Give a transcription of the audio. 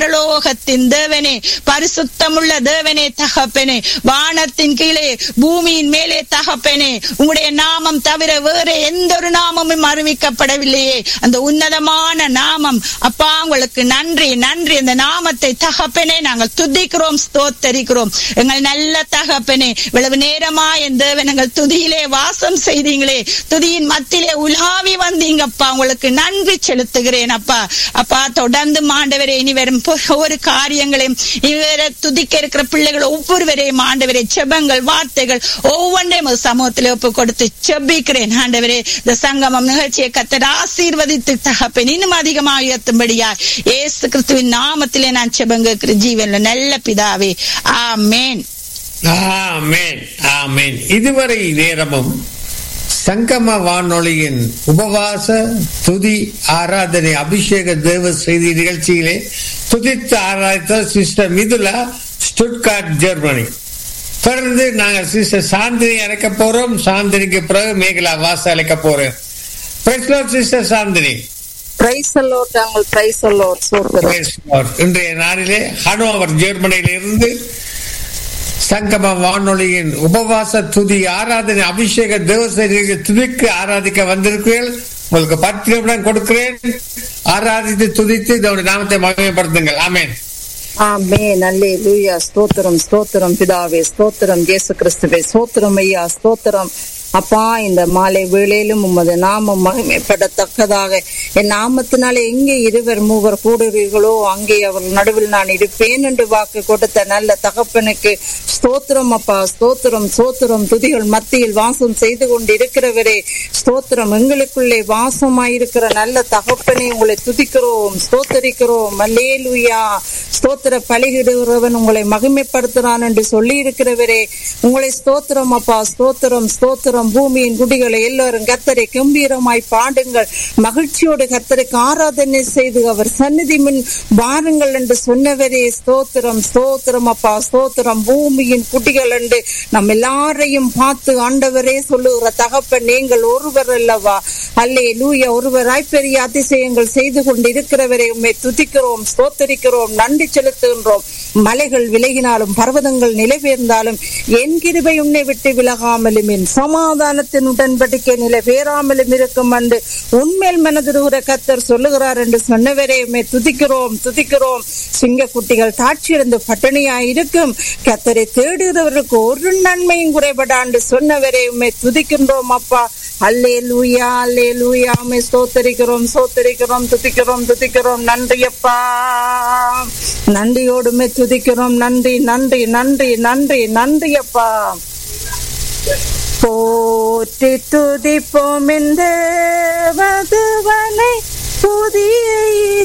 பரலோகத்தின் தேவனே பரிசுத்தமுள்ள தேவனே தகப்பனே வானத்தின் கீழே பூமியின் மேலே தகப்பனே உங்களுடைய நாமம் தவிர வேற எந்த ஒரு நாமமும் அறிவிக்கப்படவில்லையே அந்த உன்னதமான நாமம் அப்பா உங்களுக்கு நன்றி நன்றி அந்த நாமத்தை தகப்பனே நாங்கள் துதிக்கிறோம் ஸ்தோத்தரிக்கிறோம் எங்கள் நல்ல தகப்பனே இவ்வளவு நேரமா என் தேவன் எங்கள் துதியிலே வாசம் செய்தீங்களே துதியின் மத்தியிலே உலாவி வந்தீங்கப்பா உங்களுக்கு நன்றி செலுத்துகிறேன் அப்பா அப்பா தொடர்ந்து மாண்டவரே இனி வரும் ஒவ்வொரு காரியங்களையும் இவர துதிக்க இருக்கிற பிள்ளைகள் ஒவ்வொருவரையும் ஆண்டவரே செபங்கள் வார்த்தைகள் ஒவ்வொன்றையும் ஒரு சமூகத்தில் ஒப்பு கொடுத்து செபிக்கிறேன் ஆண்டவரே இந்த சங்கமம் நிகழ்ச்சியை கத்தர் ஆசீர்வதித்து தகப்பேன் இன்னும் அதிகமாக உயர்த்தும்படியா ஏசு கிறிஸ்துவின் நாமத்திலே நான் செபங்க ஜீவன்ல நல்ல பிதாவே ஆமேன் ஆமென் ஆமென் இதுவரை நேரமும் சங்கம வானொலியின் உபவாச துதி ஆராதனை அபிஷேக தேவ செய்தி நிகழ்ச்சியிலே துதித்து ஆராய்த்த சிஸ்டர் மிதுலா ஸ்டுட்கார்ட் ஜெர்மனி தொடர்ந்து நாங்கள் சிஸ்டர் சாந்தினி அழைக்க போறோம் சாந்தினிக்கு பிறகு மேகலா வாச அழைக்க போறோம் சிஸ்டர் சாந்தினி பிரைஸ் அல்லோட் நாங்கள் praise the Lord super Praise God. இன்றைய நாளிலே ஹனோவர் ஜெர்மனியில இருந்து சங்கம வானொலியின் உபவாச துதி ஆராதனை அபிஷேக தேவசரி துதிக்கு ஆராதிக்க வந்திருக்கிறீர்கள் உங்களுக்கு பத்து நிமிடம் கொடுக்கிறேன் ஆராதித்து துதித்து இதோட நாமத்தை மகிமைப்படுத்துங்கள் ஆமென் ஆமே நல்லே லூயா ஸ்தோத்திரம் ஸ்தோத்திரம் பிதாவே ஸ்தோத்திரம் இயேசு கிறிஸ்துவே ஸ்தோத்திரம் ஐயா ஸ்தோத்திரம் அப்பா இந்த மாலை வேளையிலும் உமது நாமம் மகிமைப்படத்தக்கதாக என் நாமத்தினாலே எங்கே இருவர் மூவர் கூடுறீர்களோ அங்கே அவர் நடுவில் நான் இருப்பேன் என்று வாக்கு கொடுத்த நல்ல தகப்பனுக்கு ஸ்தோத்திரம் அப்பா ஸ்தோத்திரம் ஸ்தோத்திரம் துதிகள் மத்தியில் வாசம் செய்து கொண்டு இருக்கிறவரே ஸ்தோத்திரம் எங்களுக்குள்ளே வாசமாயிருக்கிற நல்ல தகப்பனை உங்களை துதிக்கிறோம் ஸ்தோத்தரிக்கிறோம் அல்லேலுயா ஸ்தோத்திர பலிகிடுகிறவன் உங்களை மகிமைப்படுத்துறான் என்று சொல்லி இருக்கிறவரே உங்களை ஸ்தோத்திரம் அப்பா ஸ்தோத்திரம் ஸ்தோத்திரம் பூமியின் குடிகளை எல்லாரும் கத்தரை கம்பீரமாய் பாடுங்கள் மகிழ்ச்சியோடு கத்தருக்கு ஆராதனை செய்து அவர் சந்நிதி முன் வாருங்கள் என்று சொன்னவரே ஸ்தோத்திரம் ஸ்தோத்திரம் அப்பா ஸ்தோத்திரம் பூமியின் குடிகள் என்று நம் எல்லாரையும் பார்த்து ஆண்டவரே சொல்லுகிற தகப்பன் நீங்கள் ஒருவர் அல்லவா அல்லே லூயா ஒருவராய் பெரிய அதிசயங்கள் செய்து கொண்டு இருக்கிறவரை உண்மை துதிக்கிறோம் ஸ்தோத்தரிக்கிறோம் நன்றி செலுத்துகின்றோம் மலைகள் விலகினாலும் பர்வதங்கள் நிலைபெயர்ந்தாலும் என் கிருபை உன்னை விட்டு விலகாமலும் என் சமாதானத்தின் உடன்படிக்கை நிலை பேராமலும் இருக்கும் என்று உண்மையில் மனதுருகிற கத்தர் சொல்லுகிறார் என்று சொன்னவரே உண்மை துதிக்கிறோம் துதிக்கிறோம் சிங்க குட்டிகள் தாட்சியிருந்து பட்டினியாய் இருக்கும் கத்தரை தேடுகிறவர்களுக்கு ஒரு நன்மையும் குறைபடாண்டு சொன்னவரே உண்மை துதிக்கின்றோம் அப்பா அல்லே லூயா அல்லே லூயா உண்மை ஸ்தோத்தரிக்கிறோம் ஸ்தோத்தரிக்கிறோம் துதிக்கிறோம் துதிக்கிறோம் நன்றி அப்பா நன்றியோடுமே துதிக்கிறோம் நன்றி நன்றி நன்றி நன்றி நன்றி அப்பா போற்றி துதிப்போம் இந்த வதுவனை புதிய